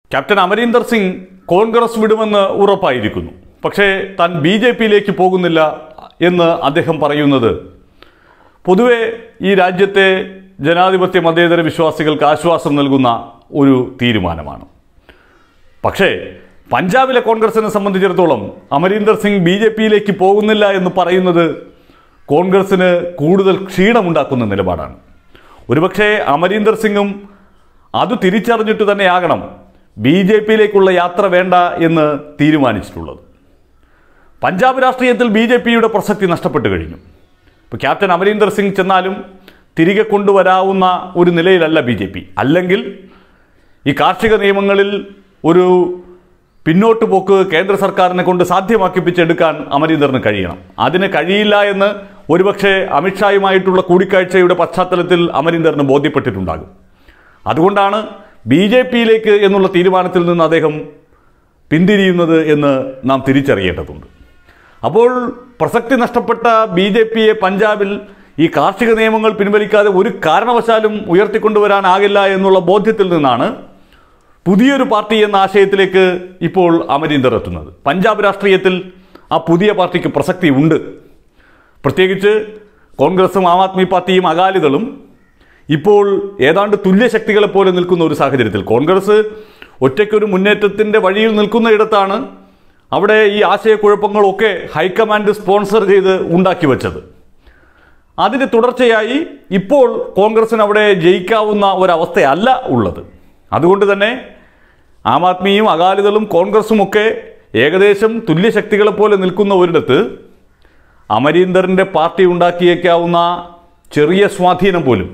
captain Amarinder Singh Congress വിടുമെന്ന് ഉറപ്പായിരിക്കുന്നു പക്ഷേ താൻ ബി ജെ പിയിലേക്ക് പോകുന്നില്ല എന്ന് അദ്ദേഹം പറയുന്നത് പൊതുവെ ഈ രാജ്യത്തെ ജനാധിപത്യ മതേതര വിശ്വാസികൾക്ക് ആശ്വാസം നൽകുന്ന ഒരു തീരുമാനമാണ് പക്ഷേ പഞ്ചാബിലെ കോൺഗ്രസിനെ സംബന്ധിച്ചിടത്തോളം അമരീന്ദർ സിംഗ് ബി ജെ പിയിലേക്ക് പോകുന്നില്ല എന്ന് പറയുന്നത് കോൺഗ്രസിന് കൂടുതൽ ക്ഷീണമുണ്ടാക്കുന്ന നിലപാടാണ് ഒരുപക്ഷെ അമരീന്ദർ സിംഗും അത് തിരിച്ചറിഞ്ഞിട്ട് തന്നെയാകണം ബി ജെ പിയിലേക്കുള്ള യാത്ര വേണ്ട എന്ന് തീരുമാനിച്ചിട്ടുള്ളത് പഞ്ചാബ് രാഷ്ട്രീയത്തിൽ ബി ജെ പിയുടെ പ്രസക്തി നഷ്ടപ്പെട്ടു കഴിഞ്ഞു ഇപ്പോൾ ക്യാപ്റ്റൻ അമരീന്ദർ സിംഗ് ചെന്നാലും തിരികെ കൊണ്ടുവരാവുന്ന ഒരു നിലയിലല്ല ബി ജെ പി അല്ലെങ്കിൽ ഈ കാർഷിക നിയമങ്ങളിൽ ഒരു പിന്നോട്ട് പോക്ക് കേന്ദ്ര സർക്കാരിനെ കൊണ്ട് സാധ്യമാക്കിപ്പിച്ചെടുക്കാൻ അമരീന്ദറിന് കഴിയണം അതിന് കഴിയില്ല എന്ന് ഒരുപക്ഷെ അമിത്ഷായുമായിട്ടുള്ള കൂടിക്കാഴ്ചയുടെ പശ്ചാത്തലത്തിൽ അമരീന്ദറിന് ബോധ്യപ്പെട്ടിട്ടുണ്ടാകും അതുകൊണ്ടാണ് ബി ജെ പിയിലേക്ക് എന്നുള്ള തീരുമാനത്തിൽ നിന്ന് അദ്ദേഹം പിന്തിരിയുന്നത് എന്ന് നാം തിരിച്ചറിയേണ്ടതുണ്ട് അപ്പോൾ പ്രസക്തി നഷ്ടപ്പെട്ട ബി ജെ പിയെ പഞ്ചാബിൽ ഈ കാർഷിക നിയമങ്ങൾ പിൻവലിക്കാതെ ഒരു കാരണവശാലും ഉയർത്തിക്കൊണ്ടുവരാനാകില്ല എന്നുള്ള ബോധ്യത്തിൽ നിന്നാണ് പുതിയൊരു പാർട്ടി എന്ന ആശയത്തിലേക്ക് ഇപ്പോൾ അമരീന്ദർ എത്തുന്നത് പഞ്ചാബ് രാഷ്ട്രീയത്തിൽ ആ പുതിയ പാർട്ടിക്ക് പ്രസക്തി ഉണ്ട് പ്രത്യേകിച്ച് കോൺഗ്രസും ആം ആദ്മി പാർട്ടിയും അകാലിദളും ഇപ്പോൾ ഏതാണ്ട് തുല്യശക്തികളെ പോലെ നിൽക്കുന്ന ഒരു സാഹചര്യത്തിൽ കോൺഗ്രസ് ഒറ്റയ്ക്കൊരു മുന്നേറ്റത്തിൻ്റെ വഴിയിൽ നിൽക്കുന്നയിടത്താണ് അവിടെ ഈ ആശയക്കുഴപ്പങ്ങളൊക്കെ ഹൈക്കമാൻഡ് സ്പോൺസർ ചെയ്ത് ഉണ്ടാക്കി വച്ചത് അതിന് തുടർച്ചയായി ഇപ്പോൾ കോൺഗ്രസിന് അവിടെ ജയിക്കാവുന്ന ഒരവസ്ഥയല്ല ഉള്ളത് അതുകൊണ്ട് തന്നെ ആം ആദ്മിയും അകാലിദളും കോൺഗ്രസും ഒക്കെ ഏകദേശം തുല്യശക്തികളെ പോലെ നിൽക്കുന്ന ഒരിടത്ത് അമരീന്ദറിൻ്റെ പാർട്ടി ഉണ്ടാക്കിയേക്കാവുന്ന ചെറിയ സ്വാധീനം പോലും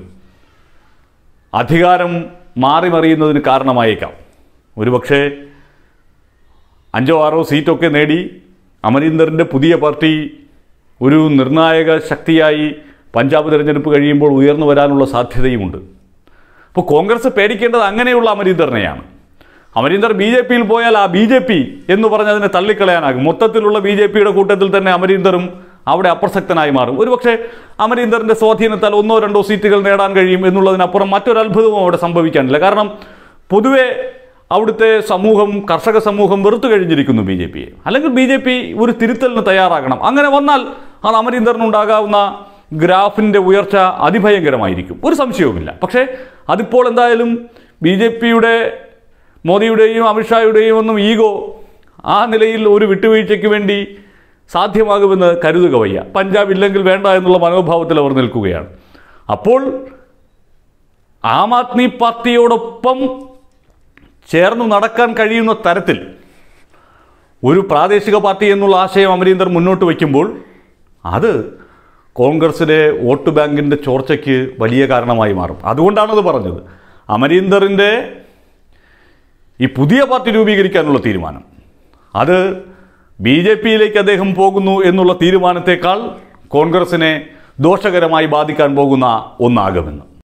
അധികാരം മാറി മറിയുന്നതിന് കാരണമായേക്കാം ഒരുപക്ഷെ അഞ്ചോ ആറോ സീറ്റൊക്കെ നേടി അമരീന്ദറിൻ്റെ പുതിയ പാർട്ടി ഒരു നിർണായക ശക്തിയായി പഞ്ചാബ് തിരഞ്ഞെടുപ്പ് കഴിയുമ്പോൾ ഉയർന്നു വരാനുള്ള സാധ്യതയുമുണ്ട് അപ്പോൾ കോൺഗ്രസ് പേടിക്കേണ്ടത് അങ്ങനെയുള്ള അമരീന്ദറിനെയാണ് അമരീന്ദർ ബി ജെ പിയിൽ പോയാൽ ആ ബി ജെ പി എന്ന് പറഞ്ഞതിനെ തള്ളിക്കളയാനാകും മൊത്തത്തിലുള്ള ബി ജെ പിയുടെ കൂട്ടത്തിൽ തന്നെ അമരീന്ദറും അവിടെ അപ്രസക്തനായി മാറും ഒരുപക്ഷെ അമരീന്ദറിന്റെ സ്വാധീനത്താൽ ഒന്നോ രണ്ടോ സീറ്റുകൾ നേടാൻ കഴിയും എന്നുള്ളതിനപ്പുറം മറ്റൊരു അത്ഭുതവും അവിടെ സംഭവിക്കാനില്ല കാരണം പൊതുവെ അവിടുത്തെ സമൂഹം കർഷക സമൂഹം വെറുത്തു കഴിഞ്ഞിരിക്കുന്നു ബി ജെ പിയെ അല്ലെങ്കിൽ ബി ജെ പി ഒരു തിരുത്തലിന് തയ്യാറാകണം അങ്ങനെ വന്നാൽ അത് അമരീന്ദറിനുണ്ടാകാവുന്ന ഗ്രാഫിൻ്റെ ഉയർച്ച അതിഭയങ്കരമായിരിക്കും ഒരു സംശയവുമില്ല പക്ഷേ അതിപ്പോൾ എന്തായാലും ബി ജെ പിയുടെ മോദിയുടെയും അമിത്ഷായുടെയും ഒന്നും ഈഗോ ആ നിലയിൽ ഒരു വിട്ടുവീഴ്ചയ്ക്ക് വേണ്ടി സാധ്യമാകുമെന്ന് കരുതുക വയ്യ പഞ്ചാബ് ഇല്ലെങ്കിൽ വേണ്ട എന്നുള്ള മനോഭാവത്തിൽ അവർ നിൽക്കുകയാണ് അപ്പോൾ ആം ആദ്മി പാർട്ടിയോടൊപ്പം ചേർന്ന് നടക്കാൻ കഴിയുന്ന തരത്തിൽ ഒരു പ്രാദേശിക പാർട്ടി എന്നുള്ള ആശയം അമരീന്ദർ മുന്നോട്ട് വയ്ക്കുമ്പോൾ അത് കോൺഗ്രസിലെ വോട്ട് ബാങ്കിൻ്റെ ചോർച്ചയ്ക്ക് വലിയ കാരണമായി മാറും അതുകൊണ്ടാണത് പറഞ്ഞത് അമരീന്ദറിൻ്റെ ഈ പുതിയ പാർട്ടി രൂപീകരിക്കാനുള്ള തീരുമാനം അത് ബി ജെ പിയിലേക്ക് അദ്ദേഹം പോകുന്നു എന്നുള്ള തീരുമാനത്തേക്കാൾ കോൺഗ്രസിനെ ദോഷകരമായി ബാധിക്കാൻ പോകുന്ന ഒന്നാകുമെന്ന്